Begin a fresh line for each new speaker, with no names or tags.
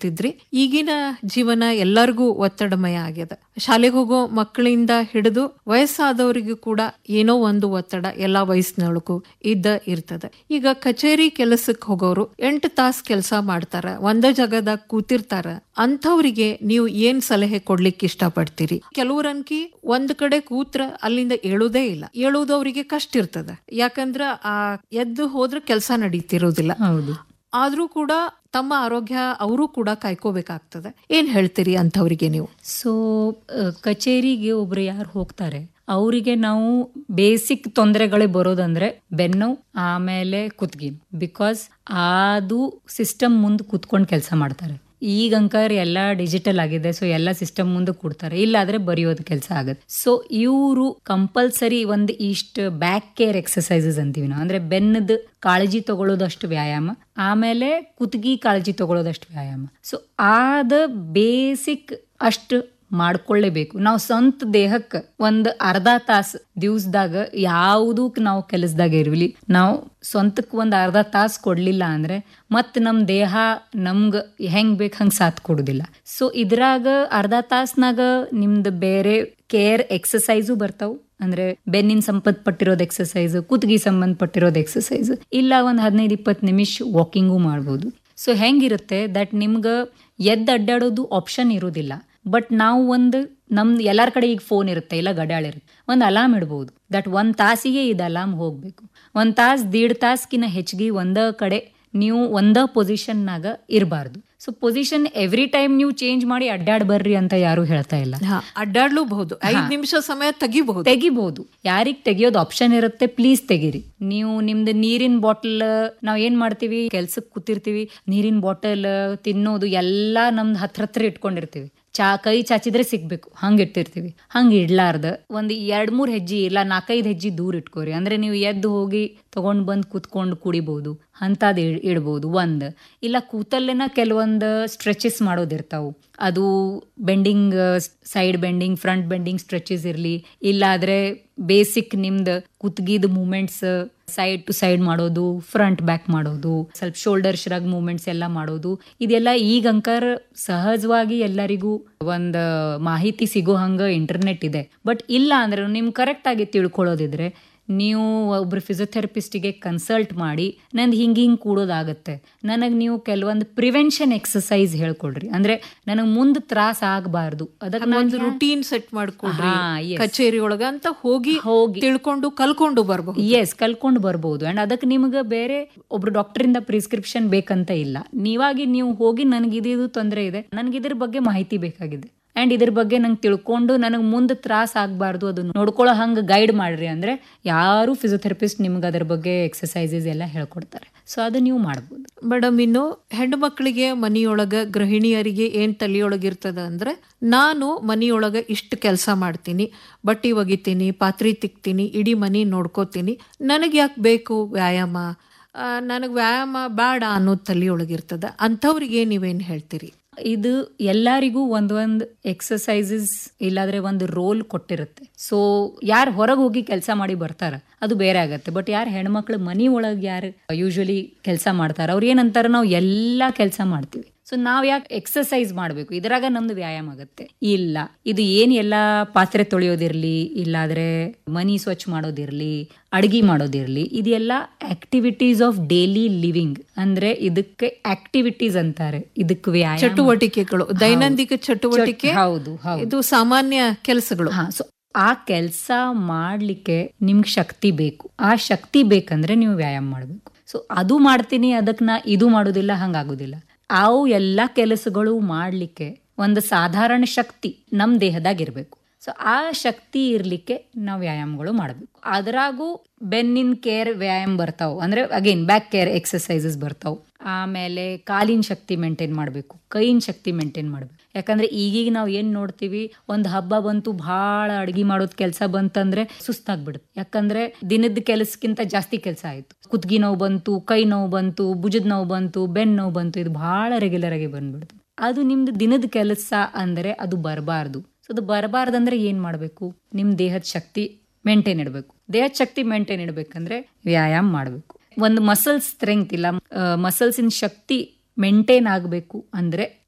ಹೇಳ್ತಿದ್ರಿ ಈಗಿನ ಜೀವನ ಎಲ್ಲರಿಗೂ ಒತ್ತಡಮಯ ಆಗ್ಯದ ಶಾಲೆಗೆ ಹೋಗೋ ಮಕ್ಕಳಿಂದ ಹಿಡಿದು ವಯಸ್ಸಾದವರಿಗೂ ಕೂಡ ಏನೋ ಒಂದು ಒತ್ತಡ ಎಲ್ಲಾ ವಯಸ್ಸಿನೊಳಗೂ ಇದ್ದ ಇರ್ತದ ಈಗ ಕಚೇರಿ ಕೆಲಸಕ್ಕೆ ಹೋಗೋರು ಎಂಟು ತಾಸು ಕೆಲಸ ಮಾಡ್ತಾರ ಒಂದ ಜಾಗದಾಗ ಕೂತಿರ್ತಾರ ಅಂಥವ್ರಿಗೆ ನೀವು ಏನ್ ಸಲಹೆ ಕೊಡ್ಲಿಕ್ಕೆ ಇಷ್ಟಪಡ್ತೀರಿ ಕೆಲವ್ರನ್ಕಿ ಒಂದ್ ಕಡೆ ಕೂತ್ರ ಅಲ್ಲಿಂದ ಏಳುದೇ ಇಲ್ಲ ಏಳುವುದು ಅವರಿಗೆ ಕಷ್ಟ ಇರ್ತದ ಯಾಕಂದ್ರ ಆ ಎದ್ದು ಹೋದ್ರೆ ಕೆಲಸ ನಡೀತಿರೋದಿಲ್ಲ
ಹೌದು
ಆದ್ರೂ ಕೂಡ ತಮ್ಮ ಆರೋಗ್ಯ ಅವರು ಕೂಡ ಕಾಯ್ಕೋಬೇಕಾಗ್ತದೆ ಏನ್ ಹೇಳ್ತೀರಿ ಅಂಥವ್ರಿಗೆ ನೀವು
ಸೊ ಕಚೇರಿಗೆ ಒಬ್ರು ಯಾರು ಹೋಗ್ತಾರೆ ಅವರಿಗೆ ನಾವು ಬೇಸಿಕ್ ತೊಂದರೆಗಳೇ ಬರೋದಂದ್ರೆ ಬೆನ್ನು ಆಮೇಲೆ ಕುತ್ಗಿ ಬಿಕಾಸ್ ಅದು ಸಿಸ್ಟಮ್ ಮುಂದೆ ಕುತ್ಕೊಂಡು ಕೆಲಸ ಮಾಡ್ತಾರೆ ಈಗ ಅಂಕರ್ ಎಲ್ಲ ಡಿಜಿಟಲ್ ಆಗಿದೆ ಸೊ ಎಲ್ಲ ಸಿಸ್ಟಮ್ ಮುಂದೆ ಕೊಡ್ತಾರೆ ಇಲ್ಲಾದ್ರೆ ಬರೆಯೋದು ಕೆಲಸ ಆಗುತ್ತೆ ಸೊ ಇವರು ಕಂಪಲ್ಸರಿ ಒಂದು ಇಷ್ಟು ಬ್ಯಾಕ್ ಕೇರ್ ಎಕ್ಸಸೈಸಸ್ ಅಂತೀವಿ ನಾವು ಅಂದ್ರೆ ಬೆನ್ನದ ಕಾಳಜಿ ತಗೊಳ್ಳೋದಷ್ಟು ವ್ಯಾಯಾಮ ಆಮೇಲೆ ಕುತ್ತಿಗೆ ಕಾಳಜಿ ತಗೊಳ್ಳೋದಷ್ಟು ವ್ಯಾಯಾಮ ಸೊ ಆದ ಬೇಸಿಕ್ ಅಷ್ಟು ಮಾಡ್ಕೊಳ್ಳೇಬೇಕು ನಾವು ಸ್ವಂತ ದೇಹಕ್ಕೆ ಒಂದು ಅರ್ಧ ತಾಸು ದಿವ್ಸದಾಗ ಯಾವುದಕ್ ನಾವು ಕೆಲಸದಾಗ ಇರ್ಲಿ ನಾವು ಸ್ವಂತಕ್ಕೆ ಒಂದು ಅರ್ಧ ತಾಸು ಕೊಡ್ಲಿಲ್ಲ ಅಂದ್ರೆ ಮತ್ತೆ ನಮ್ಮ ದೇಹ ನಮ್ಗೆ ಹೆಂಗ್ ಬೇಕು ಹಂಗೆ ಸಾಥ್ ಕೊಡುದಿಲ್ಲ ಸೊ ಇದ್ರಾಗ ಅರ್ಧ ತಾಸ್ನಾಗ ನಿಮ್ದು ಬೇರೆ ಕೇರ್ ಎಕ್ಸಸೈಸು ಬರ್ತಾವು ಅಂದ್ರೆ ಬೆನ್ನಿನ ಸಂಬಂಧಪಟ್ಟಿರೋದು ಎಕ್ಸಸೈಸ್ ಕುತ್ತಿಗೆ ಸಂಬಂಧಪಟ್ಟಿರೋದು ಎಕ್ಸಸೈಸ್ ಇಲ್ಲ ಒಂದು ಹದಿನೈದು ಇಪ್ಪತ್ತು ನಿಮಿಷ ವಾಕಿಂಗು ಮಾಡ್ಬೋದು ಸೊ ಹೆಂಗಿರುತ್ತೆ ದಟ್ ನಿಮ್ಗೆ ಎದ್ದು ಅಡ್ಡಾಡೋದು ಆಪ್ಷನ್ ಇರೋದಿಲ್ಲ ಬಟ್ ನಾವು ಒಂದು ನಮ್ದು ಎಲ್ಲರ ಕಡೆ ಈಗ ಫೋನ್ ಇರುತ್ತೆ ಇಲ್ಲ ಗಡ್ಯಾಳ ಇರುತ್ತೆ ಒಂದು ಅಲಾರ್ಮ್ ಇಡ್ಬೋದು ದಟ್ ಒಂದು ತಾಸಿಗೆ ಇದು ಅಲಾರ್ಮ್ ಹೋಗಬೇಕು ಒಂದು ತಾಸು ದೀಡ್ ತಾಸ್ಕಿನ ಹೆಚ್ಚಿಗೆ ಒಂದ ಕಡೆ ನೀವು ಒಂದ ಪೊಸಿಷನ್ನಾಗ ಇರಬಾರ್ದು ಸೊ ಪೊಸಿಷನ್ ಎವ್ರಿ ಟೈಮ್ ನೀವು ಚೇಂಜ್ ಮಾಡಿ ಅಡ್ಡಾಡ್ ಬರ್ರಿ ಅಂತ ಯಾರು ಹೇಳ್ತಾ ಇಲ್ಲ
ಅಡ್ಡಾಡ್ಲೂಬಹುದು ಐದ್ ನಿಮಿಷ ಸಮಯ ತೆಗಿಬಹುದು
ತೆಗಿಬಹುದು ಯಾರಿಗ್ ತೆಗಿಯೋದು ಆಪ್ಷನ್ ಇರುತ್ತೆ ಪ್ಲೀಸ್ ತೆಗೀರಿ ನೀವು ನಿಮ್ದು ನೀರಿನ ಬಾಟಲ್ ನಾವ್ ಏನ್ ಮಾಡ್ತೀವಿ ಕೆಲ್ಸಕ್ಕೆ ಕೂತಿರ್ತೀವಿ ನೀರಿನ ಬಾಟಲ್ ತಿನ್ನೋದು ಎಲ್ಲಾ ನಮ್ದು ಹತ್ರ ಹತ್ರ ಇಟ್ಕೊಂಡಿರ್ತೀವಿ ಚಾ ಕೈ ಚಾಚಿದ್ರೆ ಸಿಗ್ಬೇಕು ಹಂಗೆ ಇಟ್ಟಿರ್ತೀವಿ ಹಂಗೆ ಇಡ್ಲಾರ್ದ ಒಂದು ಎರಡ್ ಮೂರ್ ಹೆಜ್ಜೆ ಇಲ್ಲ ನಾಲ್ಕೈದು ಹೆಜ್ಜೆ ದೂರ ಇಟ್ಕೋರಿ ಅಂದ್ರೆ ನೀವು ಎದ್ದು ಹೋಗಿ ತಗೊಂಡ್ ಬಂದ್ ಕೂತ್ಕೊಂಡು ಕುಡಿಬಹುದು ಅಂತದ್ ಇಡ್ಬೋದು ಒಂದ್ ಇಲ್ಲ ಕೂತಲ್ಲೇನ ಕೆಲವೊಂದು ಸ್ಟ್ರೆಚಸ್ ಮಾಡೋದಿರ್ತಾವು ಅದು bending side bending front bending stretches ಇರಲಿ ಇಲ್ಲಾದ್ರೆ ಬೇಸಿಕ್ ನಿಮ್ದು ಕುತ್ಗಿದ ಮೂಮೆಂಟ್ಸ್ ಸೈಡ್ ಟು ಸೈಡ್ ಮಾಡೋದು ಫ್ರಂಟ್ ಬ್ಯಾಕ್ ಮಾಡೋದು ಸ್ವಲ್ಪ ಶೋಲ್ಡರ್ ಶ್ರಗ್ ಮೂಮೆಂಟ್ಸ್ ಎಲ್ಲ ಮಾಡೋದು ಇದೆಲ್ಲ ಈಗ ಅಂಕರ್ ಸಹಜವಾಗಿ ಎಲ್ಲರಿಗೂ ಒಂದು ಮಾಹಿತಿ ಸಿಗೋ ಹಂಗ ಇಂಟರ್ನೆಟ್ ಇದೆ ಬಟ್ ಇಲ್ಲ ಅಂದ್ರೆ ನಿಮ್ ಕರೆಕ್ಟ್ ಆಗಿ ತಿಳ್ಕೊಳ್ಳೋದಿದ್ರೆ ನೀವು ಒಬ್ರು ಫಿಸಿಯೋಥೆರಪಿಸ್ಟಿಗೆ ಕನ್ಸಲ್ಟ್ ಮಾಡಿ ನಂದು ಹಿಂಗೆ ಹಿಂಗೆ ಕೂಡೋದಾಗತ್ತೆ ನನಗೆ ನೀವು ಕೆಲವೊಂದು ಪ್ರಿವೆನ್ಷನ್ ಎಕ್ಸಸೈಸ್ ಹೇಳ್ಕೊಡ್ರಿ ಅಂದ್ರೆ ನನಗೆ ಮುಂದೆ ತ್ರಾಸ ಆಗಬಾರ್ದು ಅದಕ್ಕೆ
ಒಂದು ರುಟೀನ್ ಸೆಟ್ ಮಾಡ್ಕೊಡ್ರಿ
ಹಾ, yes.
ಕಚೇರಿ ಒಳಗ ಅಂತ ಹೋಗಿ
ಹೋಗಿ
ತಿಳ್ಕೊಂಡು ಕಲ್ಕೊಂಡು ಬರ್ಬಹುದು
ಎಸ್ ಕಲ್ಕೊಂಡು ಬರ್ಬೋದು ಅಂಡ್ ಅದಕ್ಕೆ ನಿಮಗೆ ಬೇರೆ ಒಬ್ರು ಡಾಕ್ಟರಿಂದ ಪ್ರಿಸ್ಕ್ರಿಪ್ಷನ್ ಬೇಕಂತ ಇಲ್ಲ ನೀವಾಗಿ ನೀವು ಹೋಗಿ ನನಗೆ ಇದು ತೊಂದರೆ ಇದೆ ನನಗೆ ಇದ್ರ ಬಗ್ಗೆ ಮಾಹಿತಿ ಬೇಕಾಗಿದೆ ಅಂಡ್ ಇದ್ರ ಬಗ್ಗೆ ನಂಗೆ ತಿಳ್ಕೊಂಡು ನನಗೆ ಮುಂದೆ ತ್ರಾಸ ಆಗಬಾರ್ದು ಅದು ನೋಡ್ಕೊಳ್ಳೋ ಹಂಗೆ ಗೈಡ್ ಮಾಡ್ರಿ ಅಂದ್ರೆ ಯಾರು ಫಿಸಿಯೋಥೆರಪಿಸ್ಟ್ ನಿಮ್ಗೆ ಅದ್ರ ಬಗ್ಗೆ ಎಕ್ಸಸೈಸಸ್ ಎಲ್ಲ ಹೇಳ್ಕೊಡ್ತಾರೆ ಸೊ ಅದು ನೀವು ಮಾಡ್ಬೋದು
ಮೇಡಮ್ ಇನ್ನು ಹೆಣ್ಣು ಮಕ್ಕಳಿಗೆ ಮನಿಯೊಳಗ ಗೃಹಿಣಿಯರಿಗೆ ಏನ್ ತಲೆಯೊಳಗಿರ್ತದ ಅಂದ್ರೆ ನಾನು ಮನಿಯೊಳಗ ಇಷ್ಟು ಕೆಲಸ ಮಾಡ್ತೀನಿ ಬಟ್ಟಿ ಒಗಿತೀನಿ ಪಾತ್ರೆ ತಿಕ್ತೀನಿ ಇಡೀ ಮನಿ ನೋಡ್ಕೋತೀನಿ ನನಗೆ ಯಾಕೆ ಬೇಕು ವ್ಯಾಯಾಮ ನನಗೆ ವ್ಯಾಯಾಮ ಬೇಡ ಅನ್ನೋದು ತಲೆಯೊಳಗಿರ್ತದ ಅಂಥವ್ರಿಗೆ ನೀವೇನ್ ಹೇಳ್ತೀರಿ
ಇದು ಎಲ್ಲರಿಗೂ ಒಂದೊಂದು ಎಕ್ಸಸೈಸಸ್ ಇಲ್ಲಾದ್ರೆ ಒಂದು ರೋಲ್ ಕೊಟ್ಟಿರುತ್ತೆ ಸೊ ಯಾರು ಹೊರಗೆ ಹೋಗಿ ಕೆಲಸ ಮಾಡಿ ಬರ್ತಾರ ಅದು ಬೇರೆ ಆಗತ್ತೆ ಬಟ್ ಯಾರು ಹೆಣ್ಮಕ್ಳು ಮನಿ ಒಳಗೆ ಯಾರು ಯೂಶಲಿ ಕೆಲಸ ಮಾಡ್ತಾರ ಅವ್ರು ಏನಂತಾರ ನಾವು ಎಲ್ಲಾ ಕೆಲಸ ಮಾಡ್ತೀವಿ ಸೊ ನಾವ್ ಯಾಕೆ ಎಕ್ಸಸೈಸ್ ಮಾಡಬೇಕು ಇದ್ರಾಗ ನಮ್ದು ವ್ಯಾಯಾಮ ಆಗುತ್ತೆ ಇಲ್ಲ ಇದು ಏನ್ ಎಲ್ಲಾ ಪಾತ್ರೆ ತೊಳೆಯೋದಿರ್ಲಿ ಇಲ್ಲಾದ್ರೆ ಮನಿ ಸ್ವಚ್ಛ ಮಾಡೋದಿರ್ಲಿ ಅಡ್ಗಿ ಮಾಡೋದಿರ್ಲಿ ಇದೆಲ್ಲ ಆಕ್ಟಿವಿಟೀಸ್ ಆಫ್ ಡೈಲಿ ಲಿವಿಂಗ್ ಅಂದ್ರೆ ಇದಕ್ಕೆ ಆಕ್ಟಿವಿಟೀಸ್ ಅಂತಾರೆ ಇದಕ್ಕೆ ವ್ಯಾಯಾಮ
ಚಟುವಟಿಕೆಗಳು ದೈನಂದಿನ ಚಟುವಟಿಕೆ
ಹೌದು ಹೌದು
ಇದು ಸಾಮಾನ್ಯ ಕೆಲಸಗಳು
ಹಾ ಸೊ ಆ ಕೆಲಸ ಮಾಡ್ಲಿಕ್ಕೆ ನಿಮ್ಗೆ ಶಕ್ತಿ ಬೇಕು ಆ ಶಕ್ತಿ ಬೇಕಂದ್ರೆ ನೀವು ವ್ಯಾಯಾಮ ಮಾಡ್ಬೇಕು ಸೊ ಅದು ಮಾಡ್ತೀನಿ ಅದಕ್ಕೆ ನಾ ಇದು ಮಾಡೋದಿಲ್ಲ ಹಂಗಾಗೋದಿಲ್ಲ ಅವು ಎಲ್ಲ ಕೆಲಸಗಳು ಮಾಡ್ಲಿಕ್ಕೆ ಒಂದು ಸಾಧಾರಣ ಶಕ್ತಿ ನಮ್ಮ ದೇಹದಾಗ ಇರಬೇಕು ಸೊ ಆ ಶಕ್ತಿ ಇರ್ಲಿಕ್ಕೆ ನಾವು ವ್ಯಾಯಾಮಗಳು ಮಾಡಬೇಕು ಅದ್ರಾಗೂ ಬೆನ್ನಿನ ಕೇರ್ ವ್ಯಾಯಾಮ ಬರ್ತಾವ ಅಂದ್ರೆ ಅಗೇನ್ ಬ್ಯಾಕ್ ಕೇರ್ ಎಕ್ಸಸೈಸಸ್ ಬರ್ತಾವ ಆಮೇಲೆ ಕಾಲಿನ ಶಕ್ತಿ ಮೇಂಟೈನ್ ಮಾಡಬೇಕು ಕೈಯಿನ ಶಕ್ತಿ ಮೇಂಟೈನ್ ಮಾಡಬೇಕು ಯಾಕಂದ್ರೆ ಈಗೀಗ ನಾವು ಏನ್ ನೋಡ್ತೀವಿ ಒಂದು ಹಬ್ಬ ಬಂತು ಭಾಳ ಅಡ್ಗೆ ಮಾಡೋದ್ ಕೆಲಸ ಬಂತಂದ್ರೆ ಸುಸ್ತಾಗ್ಬಿಡುತ್ತೆ ಯಾಕಂದ್ರೆ ದಿನದ ಕೆಲಸಕ್ಕಿಂತ ಜಾಸ್ತಿ ಕೆಲಸ ಆಯ್ತು ಕುತ್ಗಿ ನೋವು ಬಂತು ಕೈ ನೋವು ಬಂತು ಭುಜದ ನೋವು ಬಂತು ಬೆನ್ ನೋವು ಬಂತು ಇದು ಬಹಳ ರೆಗ್ಯುಲರ್ ಆಗಿ ಬಂದ್ಬಿಡ್ತು ಅದು ನಿಮ್ದು ದಿನದ ಕೆಲಸ ಅಂದ್ರೆ ಅದು ಬರಬಾರ್ದು ಸೊ ಅದು ಬರಬಾರ್ದಂದ್ರೆ ಏನ್ ಮಾಡಬೇಕು ನಿಮ್ ದೇಹದ ಶಕ್ತಿ ಮೇಂಟೈನ್ ಇಡಬೇಕು ದೇಹದ ಶಕ್ತಿ ಮೇಂಟೈನ್ ಇಡಬೇಕಂದ್ರೆ ವ್ಯಾಯಾಮ ಮಾಡಬೇಕು ಒಂದು ಮಸಲ್ ಸ್ಟ್ರೆಂತ್ ಇಲ್ಲ ಮಸಲ್ಸಿನ ಶಕ್ತಿ ಮೇಂಟೈನ್ ಆಗಬೇಕು ಅಂದ್ರೆ